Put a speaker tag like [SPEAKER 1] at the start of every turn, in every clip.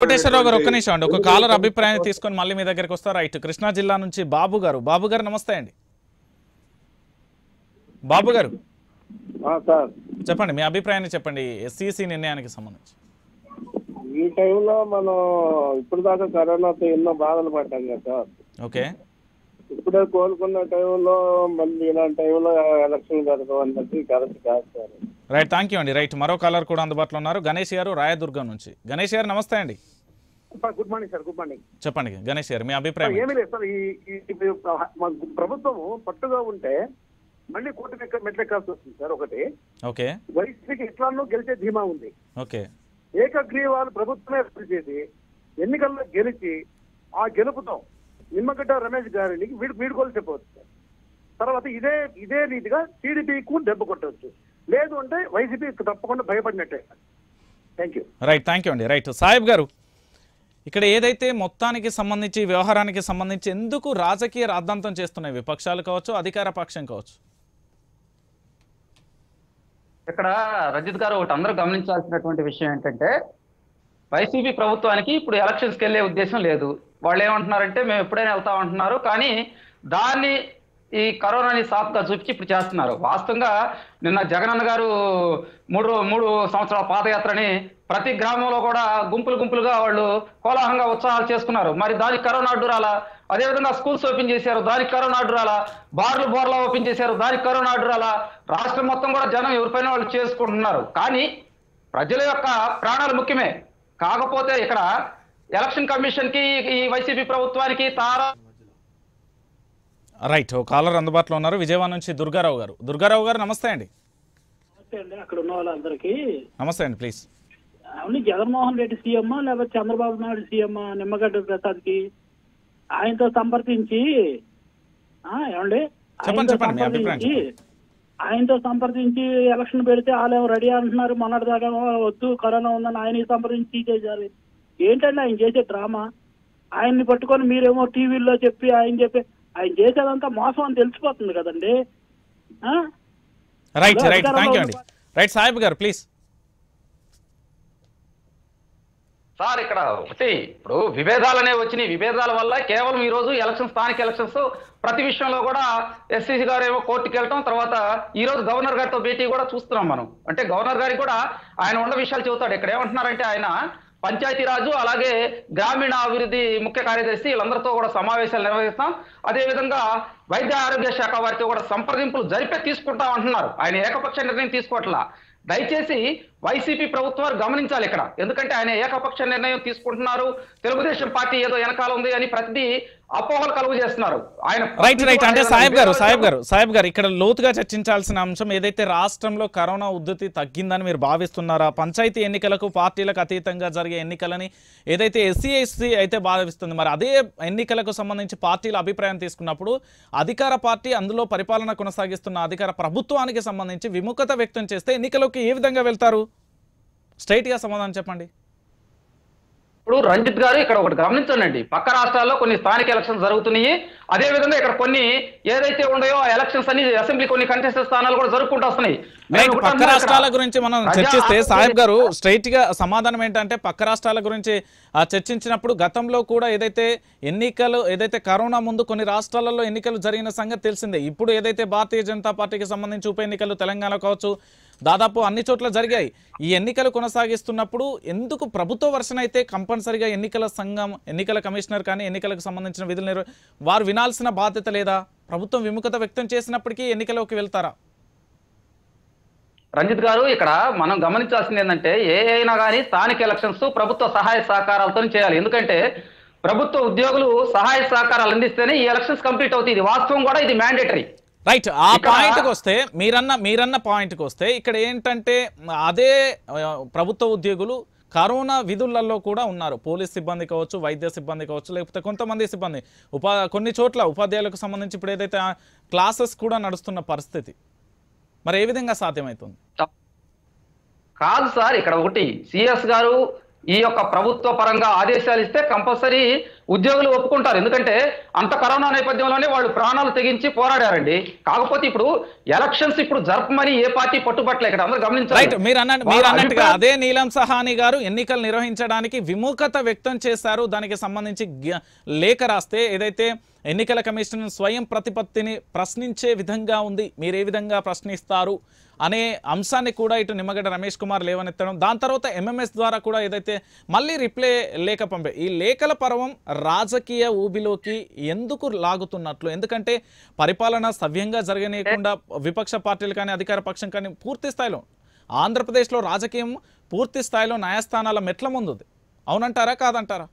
[SPEAKER 1] వెంకటేశ్వరరావు గారు ఒక్క నిమిషం అండి ఒక కాలర్ అభిప్రాయాన్ని తీసుకొని మళ్ళీ మీ దగ్గరికి వస్తారు రైట్ కృష్ణా జిల్లా నుంచి బాబు గారు బాబు గారు నమస్తే అండి బాబు గారు
[SPEAKER 2] సార్
[SPEAKER 1] చెప్పండి మీ అభిప్రాయాన్ని చెప్పండి ఎస్సీసీ నిర్ణయానికి సంబంధించి
[SPEAKER 2] ఈ టైంలో మనం ఇప్పుడు దాకా కరోనాతో ఎన్నో బాధలు పడ్డాం కదా సార్
[SPEAKER 1] ఓకే
[SPEAKER 2] ఇప్పుడే కోలుకున్న టైంలో మళ్ళీ ఇలాంటి టైంలో ఎలక్షన్ జరగడం అన్నది కరెక్ట్ కాదు సార్
[SPEAKER 1] రైట్ థ్యాంక్ యూ అండి రైట్ మరో కాలర్ కూడా అందుబాటులో ఉన్నారు గణేష్ గారు రాయదుర్గం నుంచి గణేష్ గారు నమస్తే అండి
[SPEAKER 3] sir good morning sir good morning
[SPEAKER 1] చెప్పండి గణేష్ గారు మీ అభిప్రాయం ఏంటి?
[SPEAKER 3] ఏమీ లేదు సార్ ఈ ఈ- ఈ మన ప్రభుత్వము పట్టుగా ఉంటే మళ్ళీ కోర్టు మెక్క మెట్లెక్కాల్సి వస్తుంది సార్ ఒకటి
[SPEAKER 1] ఓకే
[SPEAKER 3] వైసీపీకి ఎట్లానో గెలిచే ధీమా ఉంది
[SPEAKER 1] ఓకే
[SPEAKER 3] ఏకగ్రీవాలు ప్రభుత్వమే రద్దు చేసి ఎన్నికల్లో గెలిచి ఆ గెలుపుతో నిమ్మగడ్డ రమేష్ గారిని వీడు వీడుకోలు చెప్పవచ్చు సార్ తర్వాత ఇదే ఇదే రీతిగా టీడీపీకు దెబ్బ కొట్టవచ్చు లేదు అంటే వైసీపీ తప్పకుండా భయపడినట్టే thank you
[SPEAKER 1] right thank you అండి రైట్ సాహెబ్ గారు ఇక్కడ ఏదైతే మొత్తానికి సంబంధించి వ్యవహారానికి సంబంధించి ఎందుకు రాజకీయ రాద్ధాంతం చేస్తున్నాయి విపక్షాలు కావచ్చు అధికార పక్షం కావచ్చు
[SPEAKER 4] ఇక్కడ రజిత్ గారు ఒకటి అందరూ గమనించాల్సినటువంటి విషయం ఏంటంటే వైసీపీ ప్రభుత్వానికి ఇప్పుడు ఎలక్షన్స్కి వెళ్ళే ఉద్దేశం లేదు వాళ్ళు ఏమంటున్నారంటే మేము ఎప్పుడైనా వెళ్తాం అంటున్నారు కానీ దాన్ని ఈ కరోనాని సాఫ్గా చూపించి ఇప్పుడు చేస్తున్నారు వాస్తవంగా నిన్న జగనన్న గారు మూడు రో- మూడు సంవత్సరాల పాదయాత్రని ప్రతి గ్రామంలో కూడా గుంపులు గుంపులుగా వాళ్ళు కోలాహలంగా ఉత్సాహాలు చేసుకున్నారు మరి దానికి కరోనా అడ్డు రాలా అదేవిధంగా స్కూల్స్ ఓపెన్ చేశారు దానికి కరోనా అడ్డు రాలా బార్లు బోర్లా ఓపెన్ చేశారు దానికి కరోనా అడ్డు రాలా రాష్ట్రం మొత్తం కూడా జనం ఎవరిపైన వాళ్ళు చేసుకుంటున్నారు కానీ ప్రజల యొక్క ప్రాణాలు ముఖ్యమే కాకపోతే ఇక్కడ ఎలక్షన్ కమిషన్ కి ఈ వైసీపీ ప్రభుత్వానికి తారా
[SPEAKER 1] రైట్ ఓ కాలర్ అందుబాటులో ఉన్నారు విజయవాడ నుంచి దుర్గారావు గారు దుర్గారావు గారు నమస్తే అండి
[SPEAKER 5] నమస్తే అండి అక్కడ ఉన్న వాళ్ళందరికీ
[SPEAKER 1] నమస్తే అండి ప్లీజ్
[SPEAKER 5] అవును జగన్మోహన్ రెడ్డి సీఎం లేకపోతే చంద్రబాబు నాయుడు సీఎం నిమ్మగడ్డ ప్రసాద్ కి ఆయనతో సంప్రదించి ఆ, ఏమండి
[SPEAKER 1] చెప్పండి,
[SPEAKER 5] ఆయనతో
[SPEAKER 1] చెప్పండి, మీ అభిప్రాయం
[SPEAKER 5] సంప్రదించి ఆయనతో సంప్రదించి ఎలక్షన్ పెడితే వాళ్ళేమో రెడీ అంటున్నారు మొన్నటిదాకా వద్దు కరోనా ఉందని ఆయన సంప్రదించి చేశారు ఏంటండి ఆయన చేసే డ్రామా ఆయన్ని పట్టుకొని మీరేమో టీవీల్లో చెప్పి ఆయన చెప్పి ఆయన చేసేదంతా మోసం అని తెలిసిపోతుంది కదండి ఆ?
[SPEAKER 1] రైట్
[SPEAKER 5] హలో,
[SPEAKER 1] రైట్
[SPEAKER 5] అధికారంలో
[SPEAKER 1] థ్యాంక్ యూ అండి
[SPEAKER 5] ఉన్న-
[SPEAKER 1] రైట్ సాహెబ్ గారు ప్లీజ్
[SPEAKER 4] సార్ ఇక్కడ ఒకటి ఇప్పుడు విభేదాలు అనేవి వచ్చినాయి విభేదాల వల్ల కేవలం ఈ రోజు ఎలక్షన్ స్థానిక ఎలక్షన్స్ ప్రతి విషయంలో కూడా ఎస్సీసీ గారు ఏమో కోర్టుకి వెళ్ళటం తర్వాత ఈ రోజు గవర్నర్ గారితో భేటీ కూడా చూస్తున్నాం మనం అంటే గవర్నర్ గారికి కూడా ఆయన ఉన్న విషయాలు చెబుతాడు ఇక్కడ ఏమంటున్నారంటే ఆయన పంచాయతీరాజు అలాగే గ్రామీణ అభివృద్ధి ముఖ్య కార్యదర్శి వీళ్ళందరితో కూడా సమావేశాలు నిర్వహిస్తాం అదేవిధంగా వైద్య ఆరోగ్య శాఖ వారితో కూడా సంప్రదింపులు జరిపే తీసుకుంటాం అంటున్నారు ఆయన ఏకపక్ష నిర్ణయం తీసుకోవట్లా దయచేసి వైసీపీ ప్రభుత్వం వారు గమనించాలి ఇక్కడ ఎందుకంటే ఆయన ఏకపక్ష నిర్ణయం తీసుకుంటున్నారు తెలుగుదేశం పార్టీ ఏదో వెనకాల ఉంది అని ప్రతిదీ అపోహలు కలుగు చేస్తున్నారు ఆయన
[SPEAKER 1] రైట్ రైట్ అంటే
[SPEAKER 4] ఆయన
[SPEAKER 1] సాహెబ్ గారు
[SPEAKER 4] విభేదాలు
[SPEAKER 1] సాహెబ్ గారు సాహెబ్ గారు ఇక్కడ లోతుగా చర్చించాల్సిన అంశం ఏదైతే రాష్ట్రంలో కరోనా ఉద్ధృతి తగ్గిందని మీరు భావిస్తున్నారా పంచాయతీ ఎన్నికలకు పార్టీలకు అతీతంగా జరిగే ఎన్నికలని ఏదైతే ఎస్సీ ఎస్సీ అయితే భావిస్తుంది మరి అదే ఎన్నికలకు సంబంధించి పార్టీల అభిప్రాయం తీసుకున్నప్పుడు అధికార పార్టీ అందులో పరిపాలన కొనసాగిస్తున్న అధికార ప్రభుత్వానికి సంబంధించి విముఖత వ్యక్తం చేస్తే ఎన్నికలకు ఏ విధంగా వెళ్తారు స్ట్రైట్గా సమాధానం చెప్పండి
[SPEAKER 4] ఇప్పుడు రంజిత్ గారు ఇక్కడ ఒకటి గమనించండి పక్క రాష్ట్రాల్లో కొన్ని స్థానిక ఎలక్షన్స్ జరుగుతున్నాయి అదే విధంగా ఇక్కడ కొన్ని ఏదైతే ఉన్నాయో ఆ ఎలక్షన్స్ అన్ని అసెంబ్లీ కొన్ని కంటెస్ట్ స్థానాలు కూడా జరుపుకుంటూ వస్తున్నాయి నేను
[SPEAKER 1] రైట్
[SPEAKER 4] ఒకటి
[SPEAKER 1] పక్క
[SPEAKER 4] అంటున్నా
[SPEAKER 1] రాష్ట్రాల
[SPEAKER 4] ఇక్కడ.
[SPEAKER 1] గురించి మనం
[SPEAKER 4] ప్రజా
[SPEAKER 1] చర్చిస్తే
[SPEAKER 4] ఆరోగ్య-
[SPEAKER 1] సాహెబ్ గారు స్ట్రైట్ గా సమాధానం ఏంటంటే పక్క రాష్ట్రాల గురించి ఆ, చర్చించినప్పుడు గతంలో కూడా ఏదైతే ఎన్నికలు ఏదైతే కరోనా ముందు కొన్ని రాష్ట్రాలలో ఎన్నికలు జరిగిన సంగతి తెలిసిందే ఇప్పుడు ఏదైతే భారతీయ జనతా పార్టీకి సంబంధించి ఉప ఎన్నికలు తెలంగాణ కావచ్చు దాదాపు అన్ని చోట్ల జరిగాయి ఈ ఎన్నికలు కొనసాగిస్తున్నప్పుడు ఎందుకు ప్రభుత్వ వర్షన్ అయితే కంపల్సరిగా ఎన్నికల సంఘం ఎన్నికల కమిషనర్ కానీ ఎన్నికలకు సంబంధించిన విధులు నిర్వ వారు వినాల్సిన బాధ్యత లేదా ప్రభుత్వం విముఖత వ్యక్తం చేసినప్పటికీ ఎన్నికలోకి వెళ్తారా
[SPEAKER 4] రంజిత్ గారు ఇక్కడ మనం గమనించాల్సింది ఏంటంటే ఏ అయినా కానీ స్థానిక ఎలక్షన్స్ ప్రభుత్వ సహాయ సహకారాలతో చేయాలి ఎందుకంటే ప్రభుత్వ ఉద్యోగులు సహాయ సహకారాలు అందిస్తేనే ఈ ఎలక్షన్స్ కంప్లీట్ అవుతాయి ఇది వాస్తవం కూడా ఇది మ్యాండేటరీ
[SPEAKER 1] రైట్ ఆ
[SPEAKER 4] ఇక్కడ-
[SPEAKER 1] పాయింట్కి వస్తే మీరన్న మీరన్న పాయింట్కి వస్తే ఇక్కడ ఏంటంటే అదే ఆ, ప్రభుత్వ ఉద్యోగులు కరోనా విధులలో కూడా ఉన్నారు పోలీస్ సిబ్బంది కావచ్చు వైద్య సిబ్బంది కావచ్చు లేకపోతే కొంతమంది సిబ్బంది ఉపా కొన్ని చోట్ల ఉపాధ్యాయులకు సంబంధించి ఇప్పుడు ఏదైతే క్లాసెస్ కూడా నడుస్తున్న పరిస్థితి మరి ఏ విధంగా సాధ్యమవుతుంది
[SPEAKER 4] కాదు సార్ ఇక్కడ ఒకటి సిఎస్ గారు ఈ యొక్క ప్రభుత్వ పరంగా ఆదేశాలు ఇస్తే కంపల్సరీ ఉద్యోగులు ఒప్పుకుంటారు ఎందుకంటే అంత కరోనా నేపథ్యంలోనే వాళ్ళు ప్రాణాలు తెగించి పోరాడారండి కాకపోతే ఇప్పుడు ఎలక్షన్స్ ఇప్పుడు జరపమని ఏ పార్టీ పట్టుబట్టలే ఇక్కడ అందరూ గమనించాలి
[SPEAKER 1] రైట్ మీరు అన్న
[SPEAKER 4] వాళ్ళ
[SPEAKER 1] మీరు అన్నట్టుగా
[SPEAKER 4] అభిప్రాయం-
[SPEAKER 1] అదే నీలం సహాని గారు ఎన్నికలు నిర్వహించడానికి విముఖత వ్యక్తం చేశారు దానికి సంబంధించి గ్య- లేఖ రాస్తే ఏదైతే ఎన్నికల కమిషన్ స్వయం ప్రతిపత్తిని ప్రశ్నించే విధంగా ఉంది మీరు ఏ విధంగా ప్రశ్నిస్తారు అనే అంశాన్ని కూడా ఇటు నిమ్మగడ్డ రమేష్ కుమార్ లేవనెత్తడం దాని తర్వాత ఎంఎంఎస్ ద్వారా కూడా ఏదైతే మళ్ళీ రిప్లై లేఖ పంపే ఈ లేఖల పర్వం రాజకీయ ఊబిలోకి ఎందుకు లాగుతున్నట్లు ఎందుకంటే పరిపాలన సవ్యంగా జరగనీయకుండా విపక్ష పార్టీలు కానీ అధికార పక్షం కానీ పూర్తి స్థాయిలో ఆంధ్రప్రదేశ్లో రాజకీయం పూర్తి స్థాయిలో న్యాయస్థానాల మెట్ల ముందుంది అవునంటారా కాదంటారా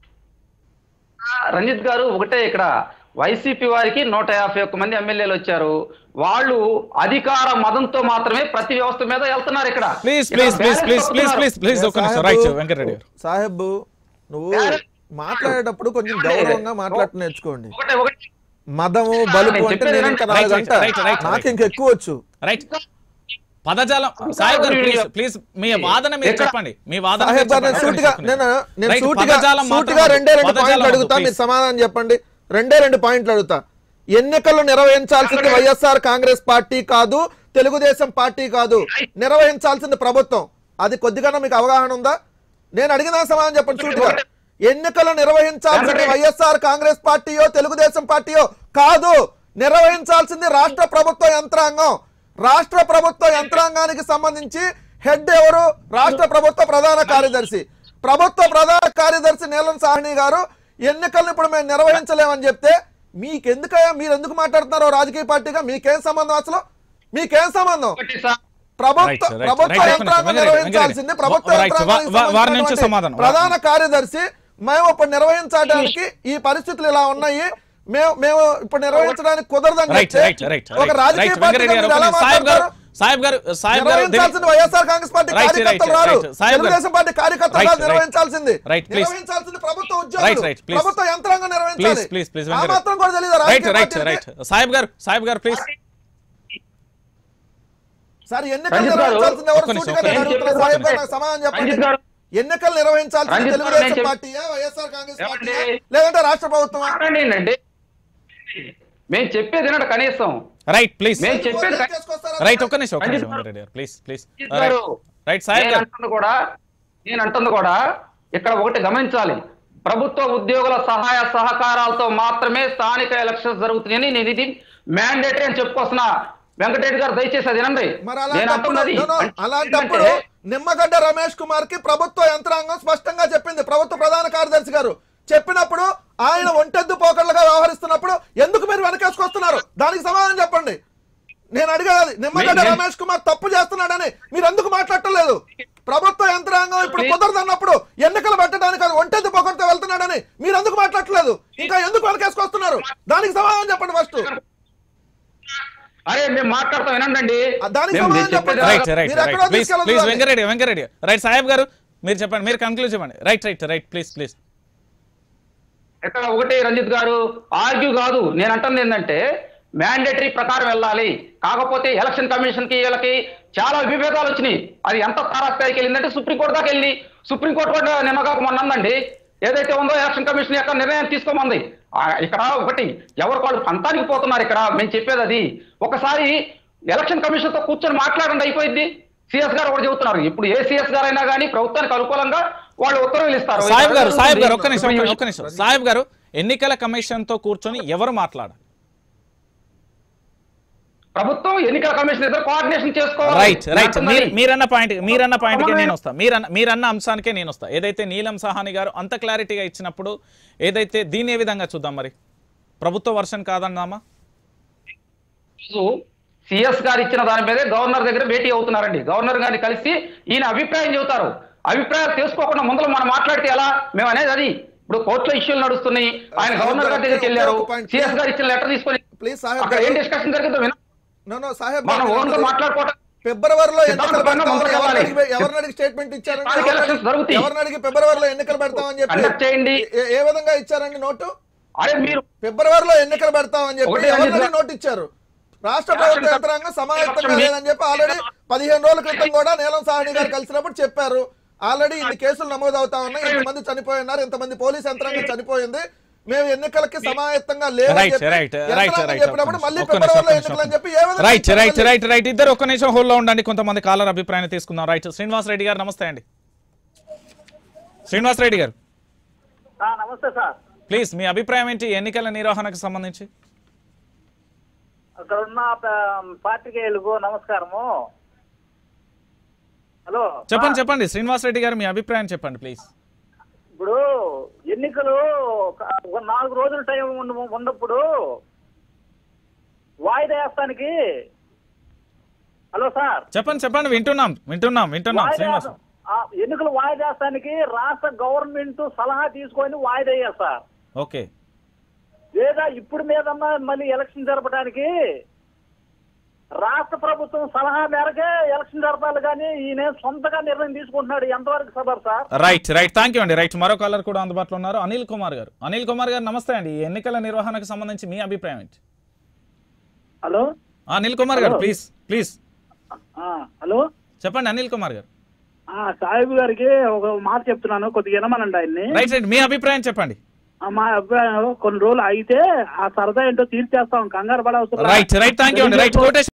[SPEAKER 4] రంజిత్ గారు ఒకటే ఇక్కడ వైసీపీ వారికి నూట యాభై ఒక్క మంది ఎమ్మెల్యేలు వచ్చారు వాళ్ళు అధికార మదంతో మాత్రమే ప్రతి వ్యవస్థ మీద వెళ్తున్నారు ఇక్కడ
[SPEAKER 1] ప్లీజ్
[SPEAKER 4] ఇక్కడ
[SPEAKER 1] please please
[SPEAKER 4] balance
[SPEAKER 1] please please
[SPEAKER 4] కొడుతున్నారు.
[SPEAKER 1] ప్లీజ్ ప్లీజ్ ఒక నిమిషం
[SPEAKER 6] సాహెబు,
[SPEAKER 1] రైట్ వెంకటరెడ్డి గారు
[SPEAKER 6] సాహెబ్ నువ్వు మాట్లాడేటప్పుడు కొంచెం గౌరవంగా మాట్లాడటం నేర్చుకోండి
[SPEAKER 4] ఒకటే ఒకటి
[SPEAKER 6] మదము
[SPEAKER 4] నేను
[SPEAKER 6] బలుపు అంటే
[SPEAKER 4] చెప్పేది
[SPEAKER 6] నేను ఇంకా
[SPEAKER 1] రైట్,
[SPEAKER 6] నాలుగంట
[SPEAKER 1] రైట్, రైట్, రైట్.
[SPEAKER 6] నాకు ఇంకెక్కువ వచ్చు
[SPEAKER 1] రైట్ పదజాలం సాహెబ్ గారు ప్లీజ్ ప్లీజ్ మీ వాదన మీరు
[SPEAKER 4] ఎక్కడ?
[SPEAKER 1] చెప్పండి మీ వాదన
[SPEAKER 6] సాహెబ్ గారు నేను
[SPEAKER 1] మీరు
[SPEAKER 6] సూటిగా
[SPEAKER 1] చెప్పండి.
[SPEAKER 6] నేను నేను
[SPEAKER 1] రైట్,
[SPEAKER 6] సూటిగా
[SPEAKER 1] పదజాలం
[SPEAKER 6] సూటిగా
[SPEAKER 1] మాత్రం
[SPEAKER 6] రెండే రెండు
[SPEAKER 1] పదజాలం
[SPEAKER 6] పాయింట్లు
[SPEAKER 1] వద్దు,
[SPEAKER 6] అడుగుతా మీరు
[SPEAKER 1] please.
[SPEAKER 6] సమాధానం చెప్పండి రెండే రెండు పాయింట్లు అడుగుతా ఎన్నికలు నిర్వహించాల్సింది వైఎస్ఆర్ కాంగ్రెస్ పార్టీ కాదు తెలుగుదేశం పార్టీ కాదు నిర్వహించాల్సింది ప్రభుత్వం అది కొద్దిగా మీకు అవగాహన ఉందా నేను అడిగిన సమాధానం చెప్పండి సూటిగా ఎన్నికలు నిర్వహించాల్సింది వైఎస్ఆర్ కాంగ్రెస్ పార్టీయో తెలుగుదేశం పార్టీయో కాదు నిర్వహించాల్సింది రాష్ట్ర ప్రభుత్వ యంత్రాంగం రాష్ట్ర ప్రభుత్వ యంత్రాంగానికి సంబంధించి హెడ్ ఎవరు రాష్ట్ర ప్రభుత్వ ప్రధాన కార్యదర్శి ప్రభుత్వ ప్రధాన కార్యదర్శి నీలం సాహ్ని గారు ఎన్నికలను ఇప్పుడు మేము నిర్వహించలేమని చెప్తే మీకెందుకయ్యా మీరు ఎందుకు మాట్లాడుతున్నారో రాజకీయ పార్టీగా మీకేం సంబంధం అసలు మీకేం సంబంధం
[SPEAKER 4] ఒకటి సార్
[SPEAKER 6] ప్రభుత్వ
[SPEAKER 1] Right, sir, right,
[SPEAKER 6] ప్రభుత్వ
[SPEAKER 1] right,
[SPEAKER 6] యంత్రాంగం
[SPEAKER 1] వెంకటరెడ్డి,
[SPEAKER 6] నిర్వహించాల్సింది
[SPEAKER 1] వెంకటరెడ్డి.
[SPEAKER 6] ప్రభుత్వ
[SPEAKER 1] Right,
[SPEAKER 6] యంత్రాంగానికి
[SPEAKER 1] వా- వా- వారి నుంచి
[SPEAKER 6] సంబంధించినటువంటి
[SPEAKER 1] సమాధానం.
[SPEAKER 6] ప్రధాన కార్యదర్శి మేము ఇప్పుడు నిర్వహించడానికి ఈ పరిస్థితులు ఇలా ఉన్నాయి మేము మేము ఇప్పుడు నిర్వహించడానికి కుదరదని
[SPEAKER 1] రైట్
[SPEAKER 6] చెప్తే
[SPEAKER 1] రైట్ రైట్
[SPEAKER 6] ఒక రాజకీయ
[SPEAKER 1] రైట్
[SPEAKER 6] పార్టీగా
[SPEAKER 1] వెంకటరెడ్డి గారు
[SPEAKER 6] మీరు ఎలా
[SPEAKER 1] ఒక నిమిషం. సాహెబ్ గారు
[SPEAKER 6] మాట్లాడతారు
[SPEAKER 1] సాహెబ్ గారు సాహెబ్ గారు
[SPEAKER 6] నిర్వహించాల్సింది YSR Congress party
[SPEAKER 1] Right, right,
[SPEAKER 6] కార్యకర్తలు రారు
[SPEAKER 1] right. సాహెబ్ గారు.
[SPEAKER 6] తెలుగుదేశం పార్టీ కార్యకర్తలు
[SPEAKER 1] Right,
[SPEAKER 6] కాదు
[SPEAKER 1] right.
[SPEAKER 6] నిర్వహించాల్సింది
[SPEAKER 1] Right, please.
[SPEAKER 6] నిర్వహించాల్సింది ప్రభుత్వ
[SPEAKER 1] Right,
[SPEAKER 6] ఉద్యోగులు
[SPEAKER 1] right, please.
[SPEAKER 6] ప్రభుత్వ యంత్రాంగం నిర్వహించాలి
[SPEAKER 1] ప్లీజ్ ప్లీజ్ ప్లీజ్
[SPEAKER 6] ఆ మాత్రం కూడా తెలియదు
[SPEAKER 1] right right right Saheb garu Saheb గారు ప్లీజ్
[SPEAKER 6] సార్ ఎన్నికలు
[SPEAKER 4] రంజిత్ గారు,
[SPEAKER 6] నిర్వహించాల్సింది ఎవరు
[SPEAKER 1] ఒక్క నిమిషం,
[SPEAKER 6] సూటిగా
[SPEAKER 1] ఒక్క
[SPEAKER 6] నేను
[SPEAKER 4] నిమిషం.
[SPEAKER 6] అడుగుతున్నా సాహెబ్ గారు నాకు సమాధానం చెప్పండి
[SPEAKER 4] రంజిత్ గారు.
[SPEAKER 6] ఎన్నికలు నిర్వహించాల్సింది
[SPEAKER 4] రంజిత్ గారు,
[SPEAKER 6] తెలుగుదేశం
[SPEAKER 4] నేను చెప్-
[SPEAKER 6] పార్టీయా వైఎస్ఆర్ కాంగ్రెస్
[SPEAKER 4] ఏమండి?
[SPEAKER 6] పార్టీయా లేదంటే రాష్ట్ర ప్రభుత్వమా
[SPEAKER 4] మాట్లాడండి మేము చెప్పేది వినండి కనీసం
[SPEAKER 1] రైట్ ప్లీజ్
[SPEAKER 4] మేము చెప్పేది
[SPEAKER 6] ఓట్లు చేసుకొస్తారా?
[SPEAKER 1] రైట్ ఒక్క నిమిషం ఒక్క
[SPEAKER 4] రంజిత్
[SPEAKER 1] నిమిషం
[SPEAKER 4] గారు.
[SPEAKER 1] వెంకటరెడ్డి గారు ప్లీజ్ ప్లీజ్
[SPEAKER 4] రంజిత్ గారు,
[SPEAKER 1] రైట్ సాహెబ్
[SPEAKER 4] నేను
[SPEAKER 1] గారు
[SPEAKER 4] అంటుంది కూడా నేను అంటుంది కూడా ఇక్కడ ఒకటి గమనించాలి ప్రభుత్వ ఉద్యోగుల సహాయ సహకారాలతో మాత్రమే స్థానిక ఎలక్షన్స్ జరుగుతున్నాయని నేను ఇది మ్యాండేటరీ అని చెప్పుకొస్తున్నా వెంకటరెడ్డి గారు దయచేసి అది వినండి
[SPEAKER 6] మరి
[SPEAKER 4] నేను
[SPEAKER 6] అలాంటప్పుడు
[SPEAKER 4] అంటున్నది
[SPEAKER 6] no, no, అలాంటప్పుడు
[SPEAKER 4] ఏంటంటే,
[SPEAKER 6] నిమ్మగడ్డ రమేష్ కుమార్ కి ప్రభుత్వ యంత్రాంగం స్పష్టంగా చెప్పింది ప్రభుత్వ ప్రధాన కార్యదర్శి గారు చెప్పినప్పుడు ఆయన ఒంటెద్దు పోకళ్ళగా వ్యవహరిస్తున్నప్పుడు ఎందుకు మీరు వెనకేసుకొస్తున్నారు దానికి సమాధానం చెప్పండి నేను అడిగేది నిమ్మగడ్డ
[SPEAKER 4] నేను-
[SPEAKER 6] రమేష్ కుమార్ తప్పు చేస్తున్నాడని మీరు ఎందుకు మాట్లాడలేదు ప్రభుత్వ యంత్రాంగం ఇప్పుడు
[SPEAKER 4] నేను-
[SPEAKER 6] కుదరదన్నప్పుడు ఎన్నికలు పెట్టడానికి అది ఒంటెద్దు పోకడితో వెళ్తున్నాడని మీరు ఎందుకు మాట్లాడలేదు ఇంకా ఎందుకు వెనకేసుకొస్తున్నారు దానికి సమాధానం చెప్పండి ఫస్ట్
[SPEAKER 4] అరే మేము మాట్లాడతాం వినండి
[SPEAKER 6] ఆ, దానికి
[SPEAKER 4] మేము-
[SPEAKER 6] సమాధానం
[SPEAKER 4] నేను చెప్పేది
[SPEAKER 6] చెప్పండి.
[SPEAKER 1] రైట్ రైట్
[SPEAKER 6] మీరు
[SPEAKER 1] రైట్
[SPEAKER 6] ఎక్కడో
[SPEAKER 1] ప్లీజ్
[SPEAKER 6] తీసుకెళ్ళొద్దు
[SPEAKER 1] ప్లీజ్
[SPEAKER 6] దాన్ని.
[SPEAKER 1] వెంకరెడ్డి వెంకరెడ్డి రైట్ సాహెబ్ గారు మీరు చెప్పండి మీరు కంక్లూడ్ చెప్పండి right right right please please
[SPEAKER 4] ఇక్కడ ఒకటి రంజిత్ గారు ఆర్గ్యూ కాదు నేను అంటుంది ఏంటంటే మ్యాండేటరీ ప్రకారం వెళ్ళాలి కాకపోతే ఎలక్షన్ కమిషన్ కి వీళ్ళకి చాలా విభేదాలు వచ్చినాయి అది ఎంత తారాస్థాయికి వెళ్ళిందంటే సుప్రీంకోర్టు దాకా వెళ్ళి సుప్రీంకోర్టు కూడా నిన్నగాక మొన్న అందండి ఏదైతే ఉందో ఎలక్షన్ కమిషన్ యొక్క నిర్ణయం తీసుకోమంది ఆ, ఇక్కడ ఒకటి ఎవరు వాళ్ళు పంతానికి పోతున్నారు ఇక్కడ మేము చెప్పేది అది ఒకసారి ఎలక్షన్ కమిషన్ తో కూర్చొని మాట్లాడండి అయిపోయింది సిఎస్ గారు కూడా చెబుతున్నారు ఇప్పుడు ఏ సిఎస్ గారు అయినా కానీ ప్రభుత్వానికి అనుకూలంగా వాళ్ళు ఉత్తర్వులు ఇస్తారు
[SPEAKER 1] సాహెబ్ గారు సాహెబ్ గారు ఒక్క నిమిషం
[SPEAKER 4] ఇప్పుడు ఈ
[SPEAKER 1] ఒక్క నిమిషం సాహెబ్ గారు ఎన్నికల కమిషన్ తో కూర్చొని ఎవరు మాట్లాడాలి
[SPEAKER 4] ప్రభుత్వం ఎన్నికల కమిషన్ ఇద్దరు కోఆర్డినేషన్ చేసుకోవాలి
[SPEAKER 1] రైట్ రైట్
[SPEAKER 4] అంటున్నది.
[SPEAKER 1] మీరు మీరన్న పాయింట్ మీరన్న పాయింట్కి నేను వస్తా మీరన్న మీరన్న అంశానికే నేను వస్తా ఏదైతే నీలం సహాని గారు అంత క్లారిటీగా ఇచ్చినప్పుడు ఏదైతే దీన్ని ఏ విధంగా చూద్దాం మరి ప్రభుత్వ వర్షన్ కాదన్నామా
[SPEAKER 4] సిఎస్ గారు ఇచ్చిన దాని మీదే గవర్నర్ దగ్గర భేటీ అవుతున్నారండి గవర్నర్ గారిని కలిసి ఈయన అభిప్రాయం చెబుతారు అభిప్రాయాలు తెలుసుకోకుండా ముందర మనం మాట్లాడితే ఎలా మేము అనేది అది ఇప్పుడు కోర్టులో ఇష్యూలు నడుస్తున్నాయి ఆయన గవర్నర్ గారి దగ్గరికి వెళ్ళారు సిఎస్ గారు ఇచ్చిన లెటర్ తీసుకొని
[SPEAKER 6] ప్లీజ్ సాహెబ్
[SPEAKER 4] అక్కడ ఏం
[SPEAKER 6] గారు.
[SPEAKER 4] డిస్కషన్ జరిగిందో విన
[SPEAKER 6] నో నో సాహెబ్
[SPEAKER 4] మనం
[SPEAKER 6] గారు,
[SPEAKER 4] ఓన్ గా మాట్లాడుకోవటం
[SPEAKER 6] ఫిబ్రవరిలో ఎన్నికలు
[SPEAKER 4] సిద్ధాంతపరంగా
[SPEAKER 6] పెడతామని
[SPEAKER 4] ముందుకు
[SPEAKER 6] ఎవరిని
[SPEAKER 4] వెళ్ళాలి.
[SPEAKER 6] అడిగి- ఎవరిని అడిగి స్టేట్మెంట్ ఇచ్చారండి
[SPEAKER 4] స్థానిక ఎలక్షన్స్ జరుగుతాయి.
[SPEAKER 6] ఎవరిని అడిగి ఫిబ్రవరిలో ఎన్నికలు పెడతామని చెప్పి
[SPEAKER 4] కండక్ట్ చేయండి.
[SPEAKER 6] ఏ- ఏ విధంగా ఇచ్చారండి నోటు
[SPEAKER 4] అరే మీరు
[SPEAKER 6] ఫిబ్రవరిలో ఎన్నికలు పెడతామని చెప్పి
[SPEAKER 4] ఒకటి
[SPEAKER 6] ఎవరిని
[SPEAKER 4] అడిగి-
[SPEAKER 6] అడిగి నోట్ ఇచ్చారు రాష్ట్ర ప్రభుత్వ యంత్రాంగం సమాయత్తంగా లేదని చెప్పి ఆల్రెడీ పదిహేను రోజుల క్రితం కూడా నీలం సాహ్ని గారు కలిసినప్పుడు చెప్పారు ఆల్రెడీ ఇన్ని కేసులు నమోదు అవుతా ఉన్నాయి ఇంతమంది చనిపోయి ఉన్నారు ఇంతమంది పోలీస్ యంత్రాంగం చనిపోయింది మేము ఎన్నికలకి సమాయత్తంగా లేవని
[SPEAKER 1] రైట్
[SPEAKER 6] చెప్పి
[SPEAKER 1] రైట్ రైట్
[SPEAKER 6] యంత్రాంగం
[SPEAKER 1] రైట్
[SPEAKER 6] చెప్పినప్పుడు మళ్ళీ
[SPEAKER 1] ఒక్క నిమిషం,
[SPEAKER 6] ఫిబ్రవరిలో
[SPEAKER 1] ఒక్క
[SPEAKER 6] ఎన్నికలు అని
[SPEAKER 1] నిమిషం.
[SPEAKER 6] చెప్పి ఏ విధంగా
[SPEAKER 1] రైట్ రైట్
[SPEAKER 6] చెప్పాలి?
[SPEAKER 1] రైట్ రైట్ ఇద్దరు ఒక్క నిమిషం హోల్లో ఉండండి కొంతమంది కాలర్ అభిప్రాయాన్ని తీసుకుందాం రైట్ శ్రీనివాస్ రెడ్డి గారు నమస్తే అండి శ్రీనివాస్ రెడ్డి గారు
[SPEAKER 5] నమస్తే సార్
[SPEAKER 1] ప్లీజ్ మీ అభిప్రాయం ఏంటి ఎన్నికల నిర్వహణకు సంబంధించి
[SPEAKER 5] అక్కడ ఉన్న పాత్రికేయులకు నమస్కారము హలో
[SPEAKER 1] చెప్పండి చెప్పండి శ్రీనివాస్ రెడ్డి గారు మీ అభిప్రాయం చెప్పండి ప్లీజ్
[SPEAKER 5] ఇప్పుడు ఎన్నికలు ఒక- ఒక నాలుగు రోజుల టైం ఉన్న- ఉన్నప్పుడు వాయిదా వేస్తానికి హలో సార్
[SPEAKER 1] చెప్పండి చెప్పండి వింటున్నాం వింటున్నాం వింటున్నాం
[SPEAKER 5] వాయిదా
[SPEAKER 1] శ్రీనివాస్
[SPEAKER 5] ఆ, ఎన్నికలు వాయిదా వేస్తానికి రాష్ట్ర గవర్నమెంట్ సలహా తీసుకొని వాయిదా వేయాలి సార్
[SPEAKER 1] ఓకే
[SPEAKER 5] లేదా ఇప్పుడు మీదన్నా మళ్ళీ ఎలక్షన్ జరపడానికి రాష్ట్ర ప్రభుత్వం సలహా మేరకే ఎలక్షన్ జరపాలి కానీ ఈయన సొంతగా నిర్ణయం తీసుకుంటున్నాడు ఎంతవరకు సబర్ sir
[SPEAKER 1] right right thank you అండి రైట్ మరో కాలర్ కూడా అందుబాటులో ఉన్నారు అనిల్ కుమార్ గారు అనిల్ కుమార్ గారు నమస్తే అండి ఈ ఎన్నికల నిర్వహణకు సంబంధించి మీ అభిప్రాయం ఏంటి
[SPEAKER 5] హలో
[SPEAKER 1] ఆ, అనిల్ కుమార్ గారు
[SPEAKER 5] Hello.
[SPEAKER 1] ప్లీజ్ ప్లీజ్
[SPEAKER 5] హలో
[SPEAKER 1] చెప్పండి అనిల్ కుమార్ గారు
[SPEAKER 5] సాహిబ్ గారికి ఒక మాట చెప్తున్నాను కొద్దిగా వినమనండి ఆయన్ని
[SPEAKER 1] రైట్ రైట్ మీ అభిప్రాయం చెప్పండి
[SPEAKER 5] ఆ, మా అభిప్రాయం కొన్ని రోజులు అయితే ఆ సరదా ఏంటో తీర్చేస్తాం కంగారు పడవసరం
[SPEAKER 1] రైట్ రైట్ థ్యాంక్ యూ అండి రైట్ కోటేశ్వర